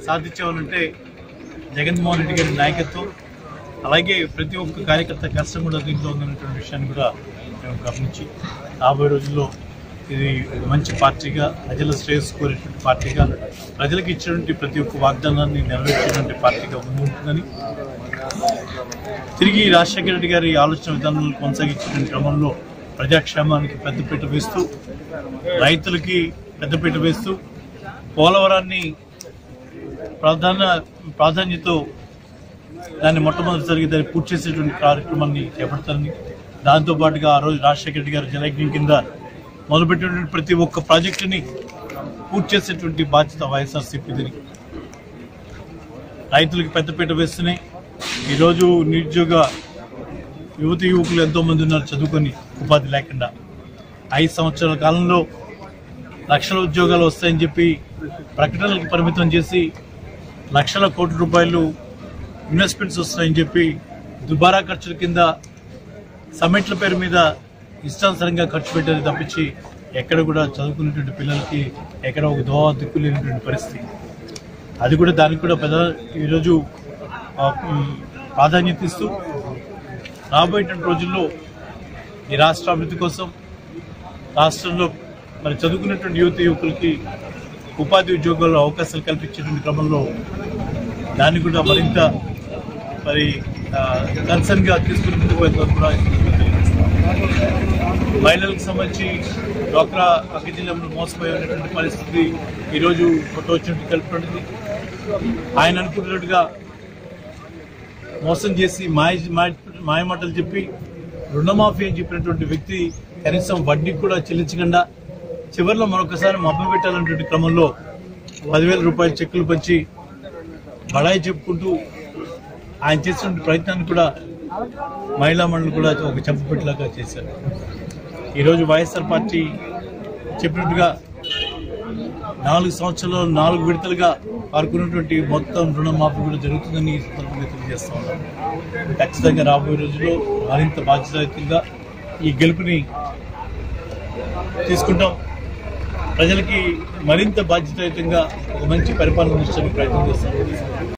సాధించామనంటే జగన్మోహన్ రెడ్డి గారి నాయకత్వం అలాగే ప్రతి ఒక్క కార్యకర్త కష్టం కూడా దీంట్లో ఉందన్నటువంటి విషయాన్ని కూడా మేము గమనించి రాబోయే రోజుల్లో ఇది ఒక మంచి పార్టీగా ప్రజల శ్రేయస్సు కోరేటువంటి పార్టీగా ప్రజలకు ఇచ్చినటువంటి ప్రతి ఒక్క వాగ్దానాన్ని నెరవేర్చేటువంటి పార్టీగా ముందుంటుందని తిరిగి రాజశేఖర రెడ్డి గారి ఆలోచన విధానాలను కొనసాగించిన క్రమంలో ప్రజాక్షేమానికి పెద్దపీట వేస్తూ రైతులకి పెద్దపీట వేస్తూ పోలవరాన్ని ప్రాధాన్య ప్రాధాన్యత దాన్ని మొట్టమొదటిసారిగా దాన్ని పూర్తి చేసేటువంటి కార్యక్రమాన్ని చేపడతారని దాంతో పాటుగా ఆ రోజు రాజశేఖర రెడ్డి గారు జలయజ్ఞం కింద మొదలుపెట్టినటువంటి ప్రతి ఒక్క ప్రాజెక్టుని పూర్తి చేసేటువంటి బాధ్యత వైఎస్ఆర్సీపీదని రైతులకు పెద్దపీట వేస్తున్నాయి ఈరోజు నిరుద్యోగ యువతి యువకులు ఎంతో మంది ఉన్నారు చదువుకొని ఉపాధి లేకుండా ఐదు సంవత్సరాల కాలంలో లక్షల ఉద్యోగాలు వస్తాయని చెప్పి ప్రకటనలకు పరిమితం చేసి లక్షల కోట్ల రూపాయలు ఇన్వెస్ట్మెంట్స్ వస్తాయని చెప్పి దుబారా ఖర్చుల కింద సమ్మిట్ల పేరు మీద ఇష్టానుసారంగా ఖర్చు పెట్టేది తప్పించి ఎక్కడ కూడా చదువుకునేటువంటి పిల్లలకి ఎక్కడ ఒక దోవ దిక్కు లేనటువంటి పరిస్థితి అది కూడా దానికి కూడా పెద్ద ఈరోజు ఆ, ఉమ్, ప్రాధాన్యత ఇస్తూ రాబోయేటువంటి రోజుల్లో ఈ రాష్ట్ర అభివృద్ధి కోసం రాష్ట్రంలో మరి చదువుకున్నటువంటి యువత యువకులకి ఉపాధి ఉద్యోగాల్లో అవకాశాలు కల్పించేటువంటి క్రమంలో దాన్ని కూడా మరింత మరి కన్సర్న్ గా తీసుకుని ముందుకు వెళ్తాం కూడా తెలియజేస్తాం. మహిళలకు సంబంధించి డ్వాక్రా అగ్గిజిల్లంలో మోసపోయి ఉన్నటువంటి పరిస్థితి ఈరోజు ఫోటో వచ్చినట్టు కలుపుతుంది ఆయన అనుకుంటున్నట్టుగా మోసం చేసి మాయ మాయ- మాయమాటలు చెప్పి రుణమాఫీ అని చెప్పినటువంటి వ్యక్తి కనీసం వడ్డీ కూడా చెల్లించకుండా చివరిలో మరొకసారి మభ్య పెట్టాలన్నటువంటి క్రమంలో పదివేల రూపాయల చెక్కులు పంచి బడాయి చెప్పుకుంటూ ఆయన చేసినటువంటి ప్రయత్నాన్ని కూడా మహిళా మండలి కూడా ఒక చెంపపెట్టలాగా చేశారు ఈరోజు వైఎస్ఆర్ పార్టీ చెప్పినట్టుగా నాలుగు సంవత్సరాలు నాలుగు విడతలుగా వారుకున్నటువంటి మొత్తం రుణమాఫీ కూడా జరుగుతుందని ఈ సందర్భంగా తెలియజేస్తా ఉన్నాను ఖచ్చితంగా రాబోయే రోజుల్లో మరింత బాధ్యతాయుతంగా ఈ గెలుపుని తీసుకుంటాం ప్రజలకి మరింత బాధ్యతాయుతంగా ఒక మంచి పరిపాలన ఇచ్చడానికి ప్రయత్నం చేస్తాం